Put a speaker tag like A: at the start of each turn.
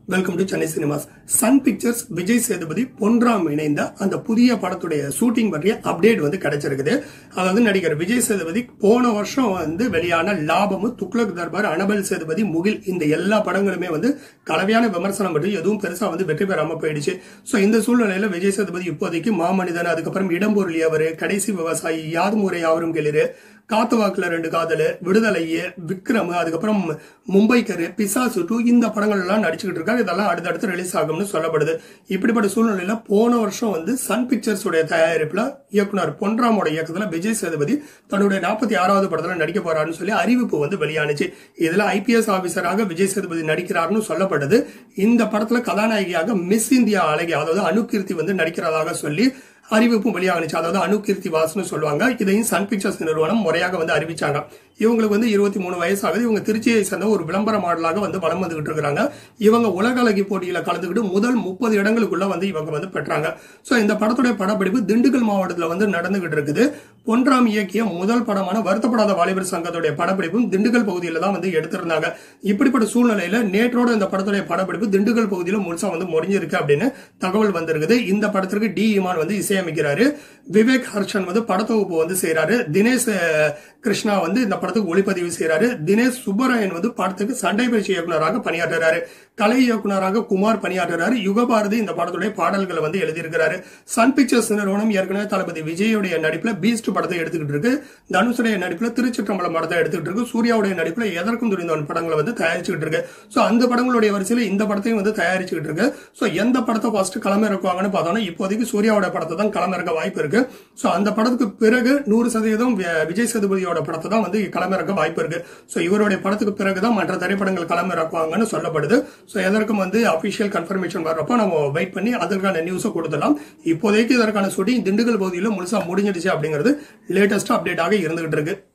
A: welcome to Chennai cinemas Sun Pictures Vijay Sethupathi Ponram இணைந்த அந்த புதிய படத்துடைய ஷூட்டிங் பற்றிய அப்டேட் வந்து கிடைச்சிருக்குது அதாவது நடிகர் விஜய் சேதுபதி போன வருஷம் வந்து வெளியான லாபமும் துக்ளக் தர்பார் அனபல் சேதுபதி முகில் இந்த எல்லா படங்களுமே வந்து கலவையான விமர்சனம் பற்றி எதுவும் பெருசா வந்து வெற்றி பெறாம போயிடுச்சு சோ இந்த சூழ்நிலையில விஜய் சேதுபதி இப்போதைக்கு மாமனிதன் அதுக்கப்புறம் இடம்பொருளி அவரு கடைசி விவசாயி யாது முறை யாவரும் கேளிரு காத்து வாக்குல ரெண்டு காதலு விடுதலை விக்ரம் அதுக்கப்புறம் மும்பைக்கரு பிசாசு டூ இந்த படங்கள் எல்லாம் நடிச்சுக்கிட்டு இருக்காரு இதெல்லாம் அடுத்தடுத்து ரிலீஸ் ஆகும்னு சொல்லப்படுது இப்படிப்பட்ட சூழ்நிலையில போன வருஷம் வந்து சன் பிக்சர்ஸ் உடைய தயாரிப்புல இயக்குனர் பொன்ராமோட இயக்கத்துல விஜய் சேதுபதி தன்னுடைய நாற்பத்தி ஆறாவது படத்துல நடிக்க போறாருன்னு சொல்லி அறிவிப்பு வந்து வெளியானுச்சு இதுல ஐபிஎஸ் ஆபீசராக விஜய் சேதுபதி நடிக்கிறாருன்னு சொல்லப்படுது இந்த படத்துல கதாநாயகியாக மிஸ் இந்தியா அழகி அதாவது அணுகீர்த்தி வந்து நடிக்கிறதாக சொல்லி அறிவிப்பும் வெளியாகணுச்சு அதாவது அணுகீர்த்தி வாஸ்னு சொல்லுவாங்க இதையும் சன் பிக்சர்ஸ் நிறுவனம் முறையாக வந்து அறிவிச்சாங்க இவங்களுக்கு வந்து இருபத்தி மூணு வயசு ஆகுது இவங்க திருச்சியை சேர்ந்த ஒரு விளம்பர மாடலாக வந்து வலம் வந்துகிட்டு இருக்கிறாங்க இவங்க உலக அழகி போட்டியில கலந்துக்கிட்டு முதல் முப்பது இடங்களுக்குள்ள வந்து இவங்க வந்து பெற்றாங்க சோ இந்த படத்துடைய படப்பிடிப்பு திண்டுக்கல் மாவட்டத்துல வந்து நடந்துகிட்டு இருக்குது பொன்ராம் இயக்கிய முதல் படமான வருத்தப்படாத வாலிபர் சங்கத்துடைய படப்பிடிப்பும் திண்டுக்கல் பகுதியில தான் வந்து எடுத்திருந்தாங்க இப்படிப்பட்ட சூழ்நிலையில நேற்றோட இந்த படத்துடைய படப்பிடிப்பு திண்டுக்கல் பகுதியில முழுசா வந்து முடிஞ்சிருக்கு அப்படின்னு தகவல் வந்திருக்குது இந்த படத்திற்கு டி இமான் வந்து இசையமைக்கிறாரு விவேக் ஹர்ஷன் வந்து படத்தொகுப்பு வந்து செய்யறாரு தினேஷ் அஹ், கிருஷ்ணா வந்து இந்த படத்துக்கு ஒளிப்பதிவு செய்யறாரு தினேஷ் சுப்பராயன் வந்து படத்துக்கு சண்டை பயிற்சி இயக்குனராக பணியாற்றுறாரு கலை இயக்குனராக குமார் பணியாற்றுறாரு யுகபாரதி இந்த படத்துடைய பாடல்களை வந்து எழுதியிருக்கிறாரு சன் பிக்சர்ஸ் நிறுவனம் ஏற்கனவே தளபதி விஜயோடைய நடிப்புல பீஸ்ட் படத்தை எடுத்துக்கிட்டு இருக்கு தனுஷுடைய நடிப்புல திருச்சிற்றம்பலம் படத்தை எடுத்துக்கிட்டு இருக்கு சூர்யாவுடைய நடிப்புல எதற்கும் துணிந்தவன் படங்களை வந்து தயாரிச்சுக்கிட்டு இருக்கு சோ அந்த படங்களுடைய வரிசையில இந்த படத்தையும் வந்து தயாரிச்சுக்கிட்டு இருக்கு சோ எந்த படத்தை ஃபர்ஸ்ட் களமிறக்குவாங்கன்னு பார்த்தோம்னா இப்போதைக்கு சூர்யாவோட படத்தை தான் களமிறக்க வாய்ப்பு இருக்கு சோ அந்த படத்துக்கு பிறகு நூறு சதவீதம் வி- விஜய் சேதுபதியோட படத்தை தான் வந்து களமிறக்க வாய்ப்பு இருக்கு சோ இவருடைய படத்துக்கு பிறகுதான் மற்ற திரைப்படங்கள் களமிறக்குவாங்கன்னு சொல்லப்படுது சோ எதற்கும் வந்து அபிஷியல் கன்ஃபர்மேஷன் வர்றப்போ நம்ம வெயிட் பண்ணி அதற்கான நியூஸை கொடுத்துடலாம் இப்போதைக்கு இதற்கான ஷூட்டிங் திண்டுக்கல் பகுதியில் முழுசா முடிஞ்சிடுச்சு அப்படிங்கிறது லேட்டஸ்ட் அப்டேட்டாக இருந்துகிட்டு இருக்கு